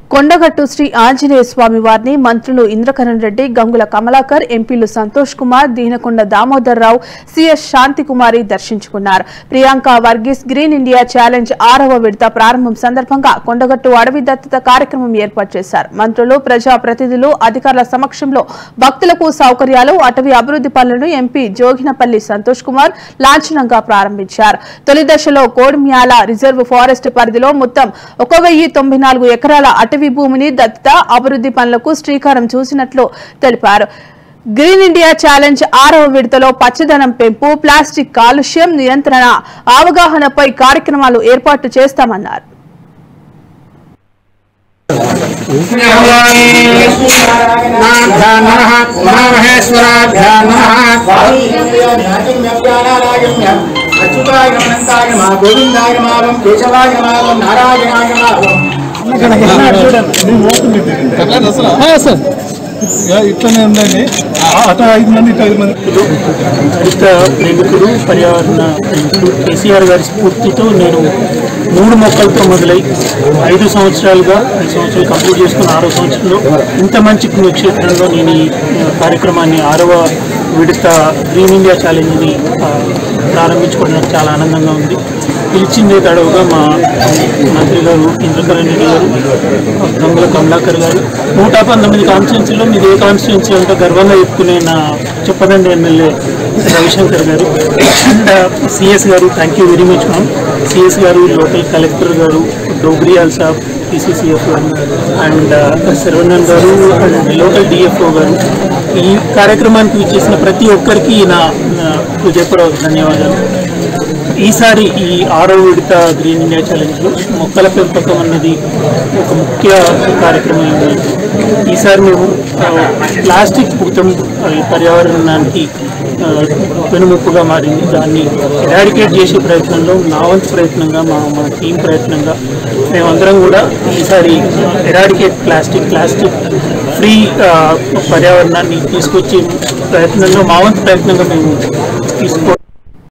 కొండగట్టు శ్రీ ఆంజనేయ స్వామి వారిని మంత్రులు ఇంద్రకరణ్ రెడ్డి గంగుల కమలాకర్ ఎంపీలు సంతోష్ కుమార్ దీనకొండ దామోదర్ రావు సిఎస్ శాంతికుమారి దర్శించుకున్నారు Priyanka Varghese green India challenge ఆరవ విడత ప్రారంభం సందర్భంగా కొండగట్టు అడవి దత్తత కార్యక్రమం ఏర్పాటు చేశారు మంత్రులు ప్రజా ప్రతినిధులు అధికారుల సమక్షంలో భక్తులకు సౌకర్యాలు అటవీ అభివృద్ధి పనులను ఎంపీ జోగినపల్లి సంతోష్ కుమార్ లాంఛనంగా ప్రారంభించారు తొలి దశలో కోడిమ్యాల రిజర్వ్ ఫారెస్ట్ పరిధిలో మొత్తం ఒక వెయ్యి తొంభై నాలుగు ఎకరాల అటవీ భూమిని దత్తత అభివృద్ధి పనులకు శ్రీకారం చూసినట్లు తెలిపారు గ్రీన్ ఇండియా ఛాలెంజ్ ఆరవ విడతలో పచ్చదనం పెంపు ప్లాస్టిక్ కాలుష్యం నియంత్రణ అవగాహనపై కార్యక్రమాలు ఏర్పాటు చేస్తామన్నారు నమః మహామహేశ్వరాభ్యాం నమః అచ్యుతాయ అనంతాయ మా గోవిందాయ మావం కేశవాయ మావం నారాయణాయ మావం సార్ ఇట్లనే ఉందండి అటు ఐదు మంది ఇటు ఐదు మంది హరిత ప్రేమికుడు పర్యావరణ ప్రేమికుడు కేసీఆర్ గారి స్ఫూర్తితో నేను మూడు మొక్కలతో మొదలై ఐదు సంవత్సరాలుగా ఐదు సంవత్సరాలు కంప్లీట్ చేసుకున్న ఆరో సంవత్సరంలో ఇంత మంచి పుణ్యక్షేత్రంలో నేను ఈ కార్యక్రమాన్ని ఆరవ విడత గ్రీన్ ఇండియా ఛాలెంజ్ని ఆ, ప్రారంభించుకోవడం నాకు చాలా ఆనందంగా ఉంది పిలిచిందే తడవుగా మా మంత్రి గారు ఇంద్రకరణ్ రెడ్డి గారు గంగుల కమలాకర్ గారు నూట పంతొమ్మిది కాన్స్టిట్యున్సీలో మీది ఏ కాన్స్టిట్యున్సీ అంతా గర్వంగా చెప్పుకునే నా చెప్పదండి MLA Ravishankar garu and CS garu thank you very much ma'am CS garu local collector garu Dogriyal saab PCCF garu and Saravanan garu and local DFO గారు ఈ కార్యక్రమానికి ఇచ్చేసిన ప్రతి ఒక్కరికి నా నా హృదయపూర్వక ధన్యవాదాలు ఈసారి ఈ ఆరో విడత గ్రీన్ ఇండియా ఛాలెంజ్లో మొక్కల పెంపకం అన్నది ఒక ముఖ్య కార్యక్రమం అయింది ఈసారి మేము ఆ, ప్లాస్టిక్ భూతం ఆ, ఈ పర్యావరణానికి ఆ, పెనుముప్పుగా మారింది దాన్ని ఎరాడికేట్ చేసే ప్రయత్నంలో నా వంతు ప్రయత్నంగా మా మా టీం ప్రయత్నంగా మేమందరం కూడా ఈసారి ఎరాడికేట్ ప్లాస్టిక్ ప్లాస్టిక్ ఫ్రీ ఆ, పర్యావరణాన్ని తీసుకొచ్చే ప్రయత్నంలో మా వంతు ప్రయత్నంగా మేము తీసుకో